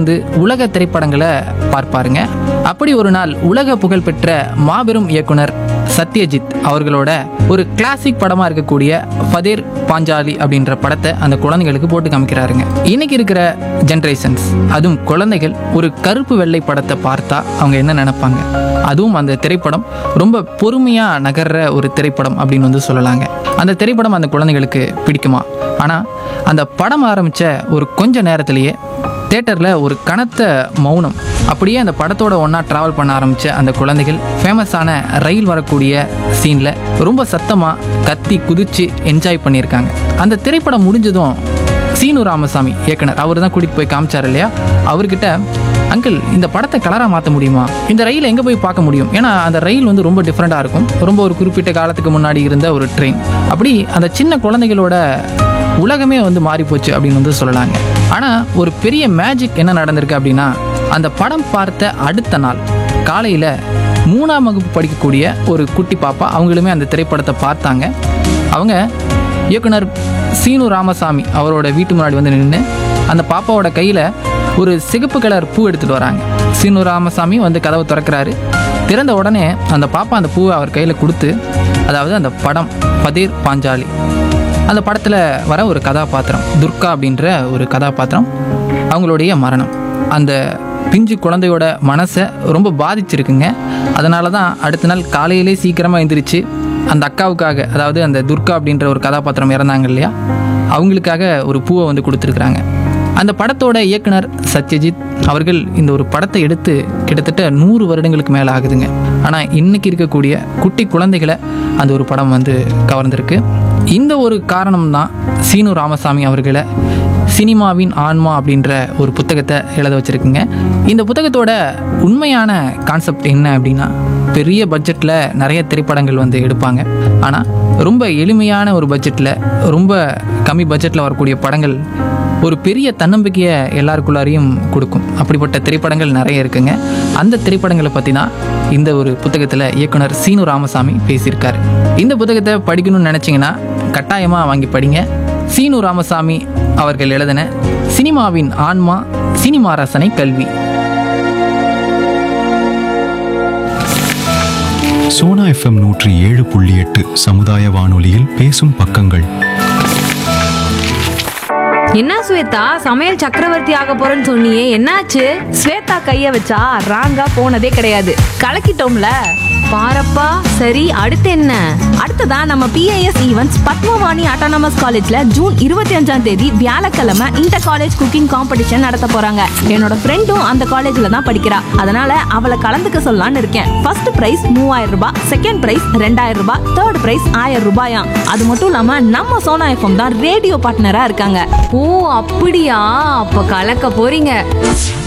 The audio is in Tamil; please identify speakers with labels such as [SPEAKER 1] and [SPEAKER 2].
[SPEAKER 1] இருந்து உலக திரைப்படங்களை பார்ப்பாருங்க அப்படி ஒரு நாள் உலக புகழ்பெற்ற மாபெரும் இயக்குனர் சத்யஜித் அவர்களோட ஒரு கிளாசிக் படமாக இருக்கக்கூடிய ஃபதேர் பாஞ்சாலி அப்படின்ற படத்தை அந்த குழந்தைகளுக்கு போட்டு காமிக்கிறாருங்க இன்னைக்கு இருக்கிற ஜென்ரேஷன்ஸ் அதுவும் குழந்தைகள் ஒரு கருப்பு வெள்ளை படத்தை பார்த்தா அவங்க என்ன நினைப்பாங்க அதுவும் அந்த திரைப்படம் ரொம்ப பொறுமையாக நகர்ற ஒரு திரைப்படம் அப்படின்னு வந்து சொல்லலாங்க அந்த திரைப்படம் அந்த குழந்தைகளுக்கு பிடிக்குமா ஆனால் அந்த படம் ஆரம்பித்த ஒரு கொஞ்ச நேரத்திலேயே தேட்டரில் ஒரு கனத்த மௌனம் அப்படியே அந்த படத்தோட ஒன்றா ட்ராவல் பண்ண ஆரம்பித்த அந்த குழந்தைகள் ஃபேமஸான ரயில் வரக்கூடிய சீனில் ரொம்ப சத்தமாக கத்தி குதிச்சு என்ஜாய் பண்ணியிருக்காங்க அந்த திரைப்படம் முடிஞ்சதும் சீனு ராமசாமி இயக்குனர் அவர் தான் கூட்டிகிட்டு போய் காமிச்சார் இல்லையா அவர்கிட்ட அங்கிள் இந்த படத்தை கலராக மாற்ற முடியுமா இந்த ரயில் எங்கே போய் பார்க்க முடியும் ஏன்னா அந்த ரயில் வந்து ரொம்ப டிஃப்ரெண்ட்டாக இருக்கும் ரொம்ப ஒரு குறிப்பிட்ட காலத்துக்கு முன்னாடி இருந்த ஒரு ட்ரெயின் அப்படி அந்த சின்ன குழந்தைகளோட உலகமே வந்து மாறி போச்சு அப்படின்னு வந்து சொல்லலாங்க ஆனால் ஒரு பெரிய மேஜிக் என்ன நடந்திருக்கு அப்படின்னா அந்த படம் பார்த்த அடுத்த நாள் காலையில் மூணாம் வகுப்பு படிக்கக்கூடிய ஒரு குட்டி பாப்பா அவங்களுமே அந்த திரைப்படத்தை பார்த்தாங்க அவங்க இயக்குனர் சீனு ராமசாமி அவரோட வீட்டு முன்னாடி வந்து நின்று அந்த பாப்பாவோட கையில் ஒரு சிகப்பு கலர் பூ எடுத்துகிட்டு வராங்க சீனு ராமசாமி வந்து கதவை திறக்கிறாரு திறந்த உடனே அந்த பாப்பா அந்த பூவை அவர் கையில் கொடுத்து அதாவது அந்த படம் பதீர் பாஞ்சாலி அந்த படத்தில் வர ஒரு கதாபாத்திரம் துர்கா அப்படின்ற ஒரு கதாபாத்திரம் அவங்களுடைய மரணம் அந்த பிஞ்சு குழந்தையோட மனசை ரொம்ப பாதிச்சிருக்குங்க அதனால தான் அடுத்த நாள் காலையிலே சீக்கிரமாக எந்திரிச்சு அந்த அக்காவுக்காக அதாவது அந்த துர்கா அப்படின்ற ஒரு கதாபாத்திரம் இறந்தாங்க இல்லையா அவங்களுக்காக ஒரு பூவை வந்து கொடுத்துருக்குறாங்க அந்த படத்தோட இயக்குனர் சத்யஜித் அவர்கள் இந்த ஒரு படத்தை எடுத்து கிட்டத்தட்ட நூறு வருடங்களுக்கு மேலே ஆகுதுங்க ஆனால் இன்னைக்கு இருக்கக்கூடிய குட்டி குழந்தைகளை அந்த ஒரு படம் வந்து கவர்ந்திருக்கு இந்த ஒரு காரணம் தான் சீனு ராமசாமி அவர்களை சினிமாவின் ஆன்மா அப்படின்ற ஒரு புத்தகத்தை எழுத வச்சுருக்குங்க இந்த புத்தகத்தோட உண்மையான கான்செப்ட் என்ன அப்படின்னா பெரிய பட்ஜெட்டில் நிறைய திரைப்படங்கள் வந்து எடுப்பாங்க ஆனால் ரொம்ப எளிமையான ஒரு பட்ஜெட்டில் ரொம்ப கம்மி பட்ஜெட்டில் வரக்கூடிய படங்கள் ஒரு பெரிய தன்னம்பிக்கையை எல்லாருக்குள்ளாரையும் கொடுக்கும் அப்படிப்பட்ட திரைப்படங்கள் நிறைய இருக்குங்க அந்த திரைப்படங்களை பற்றி தான் இந்த ஒரு புத்தகத்தில் இயக்குனர் சீனு ராமசாமி பேசியிருக்காரு இந்த புத்தகத்தை படிக்கணும்னு நினச்சிங்கன்னா கட்டாயமாக வாங்கி படிங்க சீனு ராமசாமி அவர்கள் எழுதின சினிமாவின் ஆன்மா சினிமா ரசனை கல்வி
[SPEAKER 2] சோனா எஃப்எம் நூற்றி ஏழு புள்ளி எட்டு சமுதாய வானொலியில் பேசும் பக்கங்கள்
[SPEAKER 3] என்ன ஸ்வேதா சமையல் சக்கரவர்த்தி ஆக போறேன்னு சொன்னியே என்னாச்சு
[SPEAKER 4] ஸ்வேதா கைய வச்சா ராங்கா போனதே கிடையாது கலக்கிட்டோம்ல
[SPEAKER 3] பாரப்பா சரி அடுத்து என்ன
[SPEAKER 4] அடுத்ததா நம்ம பிஐஎஸ் ஈவென்ட்ஸ் பத்மவாணி ஆட்டானமஸ் காலேஜ்ல ஜூன் இருபத்தி அஞ்சாம் தேதி வியாழக்கிழமை இன்டர் காலேஜ் குக்கிங் காம்படிஷன் நடத்த போறாங்க என்னோட ஃப்ரெண்டும் அந்த காலேஜ்ல தான் படிக்கிறா அதனால அவளை கலந்துக்க சொல்லலாம்னு இருக்கேன் ஃபர்ஸ்ட் பிரைஸ் மூவாயிரம் ரூபாய் செகண்ட் பிரைஸ் ரெண்டாயிரம் ரூபாய் தேர்ட் பிரைஸ் ஆயிரம் ரூபாயாம் அது மட்டும் இல்லாம நம்ம சோனா எஃப்எம் தான் ரேடியோ பார்ட்னரா இருக்காங்க
[SPEAKER 3] ஓ அப்படியா அப்ப கலக்க போறீங்க